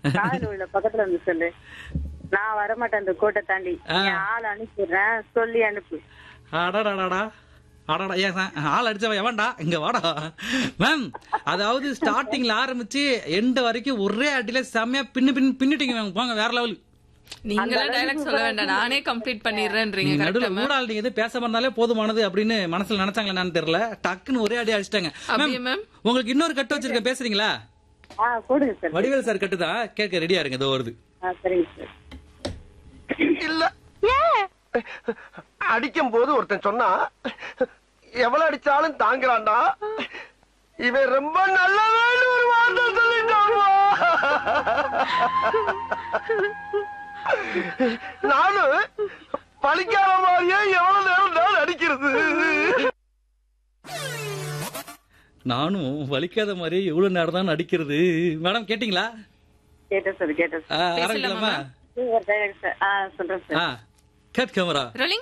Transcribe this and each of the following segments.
காதல் உள்ள பக்கத்துல இருந்து சொல்லு நான் வரமாட்டேன் அந்த கோட்டை தாண்டி ஆ. என் ஆள் அனுப்பிடுறேன் சொல்லி அனுப்பு அடாடாடாடா அடாடா ஏன் சார் ஆள் அடிச்சவன் எவன்டா இங்க வாடா மேம் அதாவது ஸ்டார்டிங்ல ஆரம்பிச்சு எண்ட் வரைக்கும் ஒரே அடியில செம்மையா பின்னு பின்னு பின்னிட்டீங்க மேம் போங்க வேற லெவல் நீங்களா டைலாக் சொல்ல வேண்டாம் நானே கம்ப்ளீட் பண்ணிடுறேன்றீங்க நீங்க கரெக்டா நடுவுல ஊடால் நீங்க எது பேச இருந்தாலே போதுமானது அப்படின்னு மனசுல நினைச்சாங்களா என்னன்னு தெரியல டக்குன்னு ஒரே அடி அடிச்சிட்டாங்க அப்படியே மேம் மேம் உங்களுக்கு இன்னொரு கட்டு வச்சிருக்கேன் பேசுறீங்களா ஆ கொடுங்க சார் வடிவேல் சார் கட்டு தான் கேட்க ரெடியா இருங்க இதோ வருது ஆ சரிங்க சார் இல்ல அடிக்கும் போது ஒருத்தன் சொன்னா எவ்வளவு அடிச்சாலும் தாங்குறான்டா இவன் ரொம்ப நல்லவன்னு ஒரு வார்த்தை சொல்லிட்டான்வா நானும் பழிக்காத மாதிரியே எவ்வளவு நேரம் தான் அடிக்கிறது நானும் வலிக்காத மாதிரி எவ்வளவு நேரம் தான் நடிக்கிறது மேடம் கேட்டீங்களா கேட்டேன் சார் கேட்டேன் ஆ, சார் ஆரம்பிக்கலாமா சூப்பர் டைலாக் சார் ஆ சொல்றேன் சார் ஆ கட் கேமரா ரோலிங்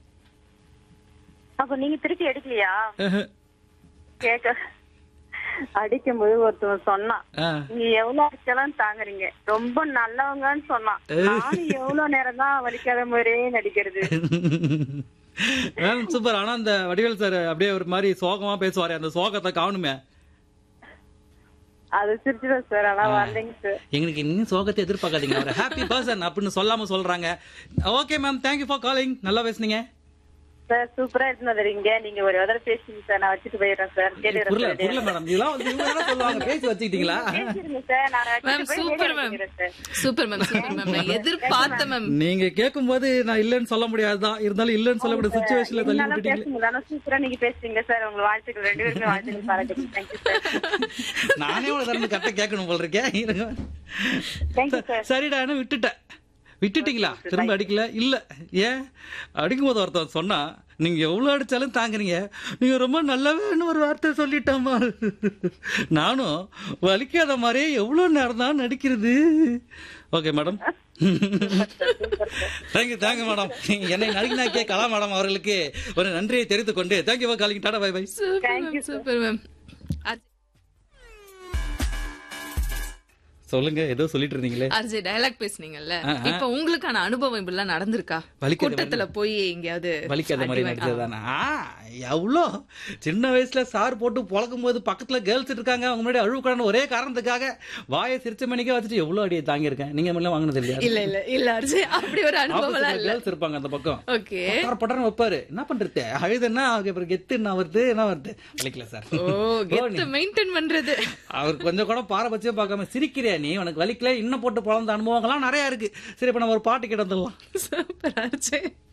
அப்ப நீங்க திருப்பி அடிக்கலையா கேக்க அடிக்கும்போது ஒருத்தவன் சொன்னான் நீங்க எவ்வளவு அடிச்சாலும் தாங்குறீங்க ரொம்ப நல்லவங்கன்னு சொன்னான் நானும் எவ்வளவு நேரம் தான் வலிக்காத மாதிரியே நடிக்கிறது மேம் சூப்பர் ஆனா அந்த வடிவேல் சார் அப்படியே ஒரு மாதிரி சோகமா பேசுவாரு அந்த சோகத்தை காணுமே அது சிரிச்சுதான் சார் ஆனா வரலைங்க சார் எங்களுக்கு இன்னும் சோகத்தை எதிர்பார்க்காதீங்க அவர் ஹாப்பி பர்சன் அப்படின்னு சொல்லாம சொல்றாங்க okay ma'am thank you for calling நல்லா பேசுனீங்க சார் சூப்பரா எடுத்துன்னு வந்துடுறீங்க நீங்க ஒரு உதவி பேசுங்க சார் நான் வச்சுட்டு போயிடுறேன் சார் புரியல கேட்டுக்கிறேன் புரியல மேடம் இதெல்லாம் வந்து இவங்க என்ன சொல்லுவாங்க பேசி வச்சுக்கிட்டீங்களா பேசிருங்க சார் நான் மேம் வச்சுட்டு போய் சூப்பர் கேட்டு மேம் வைக்கிறேன் sir super ma'am super ma'am நான் எதிர்பார்த்த மேம் நீங்க கேட்கும் போது நான் இல்லன்னு சொல்ல முடியாதுதான் இருந்தாலும் இல்லன்னு சொல்லக்கூடிய சுச்சுவேஷன்ல தள்ளி என்னால விட்டுட்டீங்க பேசுங்க ஆனா சூப்பரா நீங்க பேசுறீங்க சார் உங்க வாழ்த்துக்கள் ரெண்டு பேருமே வாழ்த்துக்கள் பாராட்டுங்க தேங்க்யூ சார் நானே ஒரு தடவை கரெக்டா கேட்கணும் போல இருக்கேன் இருங்க. தேங்க்யூ சார் சரிடா என்ன விட்டுட்டேன் விட்டுட்டீங்களா திரும்ப அடிக்கல இல்ல ஏன் அடிக்கும் போது ஒருத்தன் சொன்னா நீங்க எவ்வளவு அடிச்சாலும் தாங்குறீங்க நீங்க ரொம்ப நல்லவேன்னு ஒரு வார்த்தை சொல்லிட்டோமா நானும் வலிக்காத மாதிரியே எவ்வளவு நேரம் தான் நடிக்கிறது okay madam thank you thank you madam என்னை நடிகனாக்கிய கலா மேடம் அவர்களுக்கு ஒரு நன்றியை தெரிவித்துக் கொண்டு thank you calling tata bye bye super ma'am super ma'am சொல்லுங்க ஏதோ சொல்லிட்டு இருந்தீங்களே அர்ஜி டயலாக் பேசுனீங்கல்ல ஆ, ஆ. இப்ப உங்களுக்கான அனுபவம் இப்படிலாம் நடந்திருக்கா வலிக்காத கூட்டத்துல போய் எங்கேயாவது வலிக்காத மாதிரி அடி வாங்கி- நடிச்சதுதானா எவ்வளோ சின்ன வயசுல சார் போட்டு பொழக்கும் போது பக்கத்துல கேர்ள்ஸ் இருக்காங்க அவங்க முன்னாடி அழுவுக்கூடாது ஒரே காரணத்துக்காக வாயை சிரிச்ச மணிக்கே வச்சுட்டு எவ்வளவு அடியை தாங்கியிருக்கேன் நீங்க எல்லாம் வாங்கினது இல்லையா இல்ல இல்ல இல்ல அர்ஜி அப்படி ஒரு அனுபவம்லாம் இல்ல கேர்ள்ஸ் இருப்பாங்க அந்த பக்கம் ஓகே பட்டார் பட்டார்னு வைப்பாரு என்ன பண்றது அழுதுன்னா அவருக்கு அப்புறம் கெத்து என்ன வருது என்ன வருது வலிக்கல சார் ஓ கெத்த மெயின்டைன் பண்றது அவர் கொஞ்சம் கூட பாரபட்சம் பார்க்காம சிரிக்கிறியா நீ உனக்கு வலிக்கல இன்னும் போட்டு பொழந்த அனுபவங்கள்லாம் நிறைய இருக்கு சரி இப்ப நம்ம ஒரு பாட்டு கிட்ட வந்துடலாம் சூப்பர் அர்ஜி